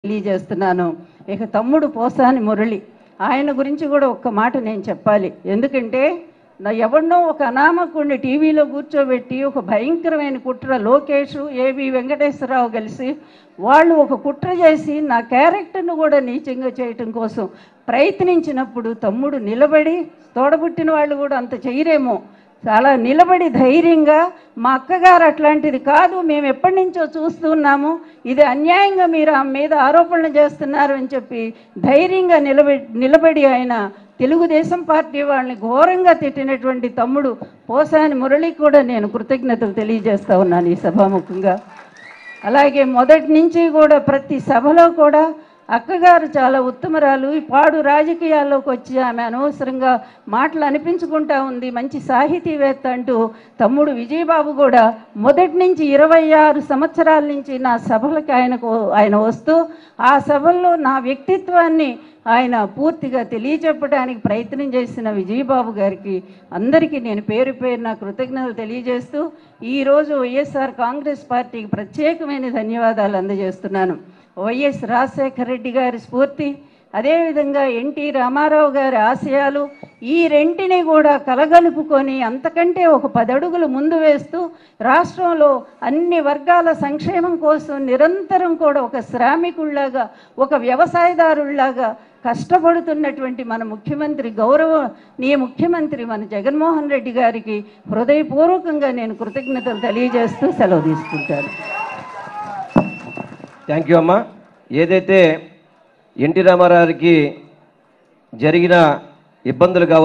తెలియజేస్తున్నాను ఇక తమ్ముడు పోసాని మురళి ఆయన గురించి కూడా ఒక్క మాట నేను చెప్పాలి ఎందుకంటే నా ఎవరినో ఒక అనామకుడిని టీవీలో కూర్చోబెట్టి ఒక భయంకరమైన కుట్ర లోకేష్ ఏవి వెంకటేశ్వరరావు కలిసి వాళ్ళు ఒక కుట్ర చేసి నా క్యారెక్టర్ను కూడా నీచంగా చేయటం కోసం ప్రయత్నించినప్పుడు తమ్ముడు నిలబడి తోడబుట్టిన వాళ్ళు కూడా అంత చేయరేమో చాలా నిలబడి ధైర్యంగా మా అక్కగారు అట్లాంటిది కాదు మేము ఎప్పటి నుంచో చూస్తున్నాము ఇది అన్యాయంగా మీరు ఆమె మీద ఆరోపణలు చేస్తున్నారు అని చెప్పి ధైర్యంగా నిలబడి నిలబడి ఆయన తెలుగుదేశం పార్టీ వాళ్ళని ఘోరంగా తిట్టినటువంటి తమ్ముడు పోసాని మురళికి కూడా నేను కృతజ్ఞతలు తెలియజేస్తా ఉన్నాను ఈ సభాముఖంగా అలాగే మొదటి నుంచి కూడా ప్రతి సభలో కూడా అక్కగారు చాలా ఉత్తమరాలు ఈ పాడు రాజకీయాల్లోకి వచ్చి ఆమె అనవసరంగా మాటలు అనిపించుకుంటా ఉంది మంచి సాహితీవేత్త అంటూ తమ్ముడు విజయబాబు కూడా మొదటి నుంచి ఇరవై ఆరు సంవత్సరాల నుంచి నా సభలకు ఆయనకు ఆయన వస్తూ ఆ సభల్లో నా వ్యక్తిత్వాన్ని ఆయన పూర్తిగా తెలియచెప్పడానికి ప్రయత్నం చేసిన విజయబాబు గారికి అందరికీ నేను పేరు పేరున కృతజ్ఞతలు తెలియజేస్తూ ఈరోజు వైఎస్ఆర్ కాంగ్రెస్ పార్టీకి ప్రత్యేకమైన ధన్యవాదాలు అందజేస్తున్నాను వైఎస్ రాజశేఖర రెడ్డి గారి స్ఫూర్తి అదేవిధంగా ఎన్టీ రామారావు గారి ఆశయాలు ఈ రెంటిని కూడా కలగలుపుకొని అంతకంటే ఒక పదడుగులు ముందు వేస్తూ రాష్ట్రంలో అన్ని వర్గాల సంక్షేమం కోసం నిరంతరం కూడా ఒక శ్రామికుల్లాగా ఒక వ్యవసాయదారుల్లాగా కష్టపడుతున్నటువంటి మన ముఖ్యమంత్రి గౌరవనీయ ముఖ్యమంత్రి మన జగన్మోహన్ రెడ్డి గారికి హృదయపూర్వకంగా నేను కృతజ్ఞతలు తెలియజేస్తూ సెలవు తీసుకుంటాను థ్యాంక్ యూ అమ్మా ఏదైతే ఎన్టీ రామారావుకి జరిగిన ఇబ్బందులు కావచ్చు